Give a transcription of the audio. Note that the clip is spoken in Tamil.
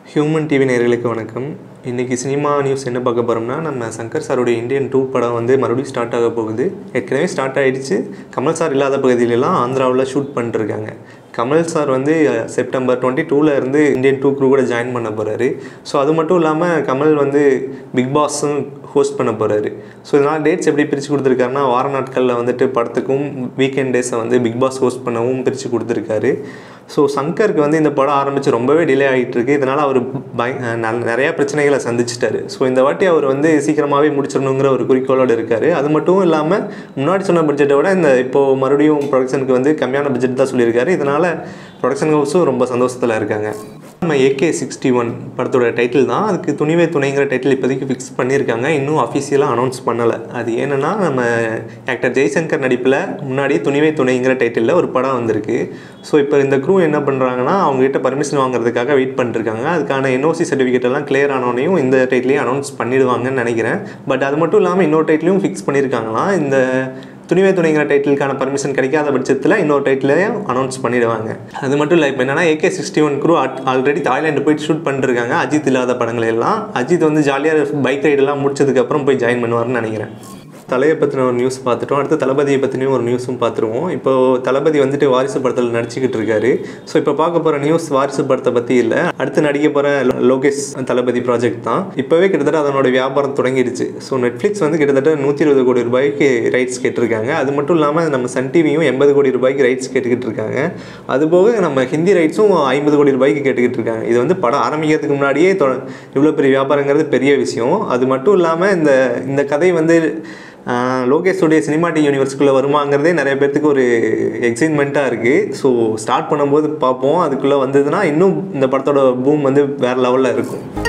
ஹியூமன் டிவி நேயர்களுக்கு வணக்கம் இன்றைக்கி சினிமா நியூஸ் என்ன பார்க்க போகிறோம்னா நம்ம சங்கர் சாரோடைய இந்தியன் டூ படம் வந்து மறுபடியும் ஸ்டார்ட் ஆக போகுது ஏற்கனவே ஸ்டார்ட் ஆகிடுச்சு கமல் சார் இல்லாத பகுதியிலலாம் ஆந்திராவில் ஷூட் பண்ணிட்டுருக்காங்க கமல் சார் வந்து அஹ், செப்டம்பர் டுவெண்ட்டி டூவில் இருந்து இந்தியன் டூ க்ரூ கூட ஜாயின் பண்ண போகிறாரு ஸோ அது மட்டும் இல்லாமல் கமல் வந்து பிக் பாஸும் ஹோஸ்ட் பண்ண போகிறாரு ஸோ இதனால் டேட்ஸ் எப்படி பிரித்து கொடுத்துருக்காருன்னா வார நாட்களில் வந்துட்டு படத்துக்கும் வீக்கெண்ட் டேஸை வந்து பிக் பாஸ் ஹோஸ்ட் பண்ணவும் பிரித்து கொடுத்துருக்காரு ஸோ சங்கருக்கு வந்து இந்த படம் ஆரம்பித்து ரொம்பவே டிலே ஆகிட்டு இருக்கு இதனால் அவர் பய ந- நிறையா பிரச்சனைகளை சந்திச்சிட்டாரு ஸோ இந்த வாட்டி அவர் வந்து சீக்கிரமாகவே முடிச்சிடணுங்கிற ஒரு குறிக்கோளோடு இருக்கார் அது மட்டும் இல்லாமல் முன்னாடி சொன்ன பட்ஜெட்டை விட இந்த இப்போது மறுபடியும் ப்ரொடக்ஷனுக்கு வந்து கம்மியான பட்ஜெட் தான் சொல்லியிருக்காரு இதனால் ப்ரொடக்ஷன் ஹவுஸும் ரொம்ப சந்தோஷத்தில் இருக்காங்க நம்ம ஏகே சிக்ஸ்டி ஒன் படத்தோட டைட்டில் தான் அதுக்கு துணிவே துணைங்கிற டைட்டில் இப்போதைக்கு ஃபிக்ஸ் பண்ணியிருக்காங்க இன்னும் அஃபிஷியலாக அனௌன்ஸ் பண்ணலை அது ஏன்னா நம்ம ஆக்டர் ஜெய்சங்கர் நடிப்பில் முன்னாடி துணிவே துணைங்கிற டைட்டிலில் ஒரு படம் வந்திருக்கு ஸோ இப்போ இந்த க்ரூ என்ன பண்ணுறாங்கன்னா அவங்ககிட்ட பர்மிஷன் வாங்குறதுக்காக வெயிட் பண்ணிருக்காங்க அதுக்கான என்ஓசி சர்டிஃபிகேட் எல்லாம் கிளியர் ஆனோடனையும் இந்த டைட்டிலையும் அனௌன்ஸ் பண்ணிடுவாங்கன்னு நினைக்கிறேன் பட் அது மட்டும் இல்லாமல் இன்னொரு டைட்டிலையும் ஃபிக்ஸ் பண்ணியிருக்காங்களாம் இந்த துணிவே துணைங்கிற டைட்டிலுக்கான பர்மிஷன் கிடைக்காத பட்சத்தில் இன்னொரு டைட்டிலையும் அனௌன்ஸ் பண்ணிடுவாங்க அது மட்டும் இல்லை இப்போ என்னன்னா AK sixty one crew already Thailand போயிட்டு ஷூட் பண்ணிருக்காங்க அஜித் இல்லாத படங்கள் எல்லாம் அஜித் வந்து ஜாலியாக பைக் ரைடெல்லாம் முடிச்சதுக்கப்புறம் போய் ஜாயின் பண்ணுவார்னு நினைக்கிறேன் தலையை பற்றின ஒரு நியூஸ் பார்த்துட்டோம் அடுத்து தளபதியை பற்றினையும் ஒரு நியூஸும் பார்த்துருவோம் இப்போ தளபதி வந்துட்டு வாரிசு படத்தில் நடிச்சுக்கிட்டு இருக்காரு ஸோ இப்போ பார்க்க போகிற நியூஸ் வாரிசு படத்தை பற்றி இல்லை அடுத்து நடிக்க போகிற லோகேஷ் தளபதி ப்ராஜெக்ட் தான் இப்போவே கிட்டத்தட்ட அதனோட வியாபாரம் தொடங்கிடுச்சு ஸோ நெட்ஃப்ளிக்ஸ் வந்து கிட்டத்தட்ட நூற்றி இருபது கோடி ரூபாய்க்கு ரைட்ஸ் கேட்டிருக்காங்க அது மட்டும் இல்லாமல் நம்ம சன் டிவியும் எண்பது கோடி ரூபாய்க்கு ரைட்ஸ் கேட்டுக்கிட்டு இருக்காங்க அதுபோக நம்ம ஹிந்தி ரைட்ஸும் ஐம்பது கோடி ரூபாய்க்கு கேட்டுக்கிட்டு இருக்காங்க இது வந்து படம் ஆரம்பிக்கிறதுக்கு முன்னாடியே தொ இவ்வளோ பெரிய வியாபாரங்கிறது பெரிய விஷயம் அது மட்டும் இல்லாமல் இந்த இந்த கதை வந்து ஆஹ், லோகேஷோடைய சினிமாட்டிக் யூனிவர்ஸ்குள்ளே வருமாங்கிறதே நிறைய பேர்த்துக்கு ஒரு எக்ஸைட்மெண்ட்டாக இருக்குது ஸோ ஸ்டார்ட் பண்ணும்போது பார்ப்போம் அதுக்குள்ளே வந்ததுன்னா இன்னும் இந்த படத்தோட பூம் வந்து வேறு லெவலில் இருக்கும்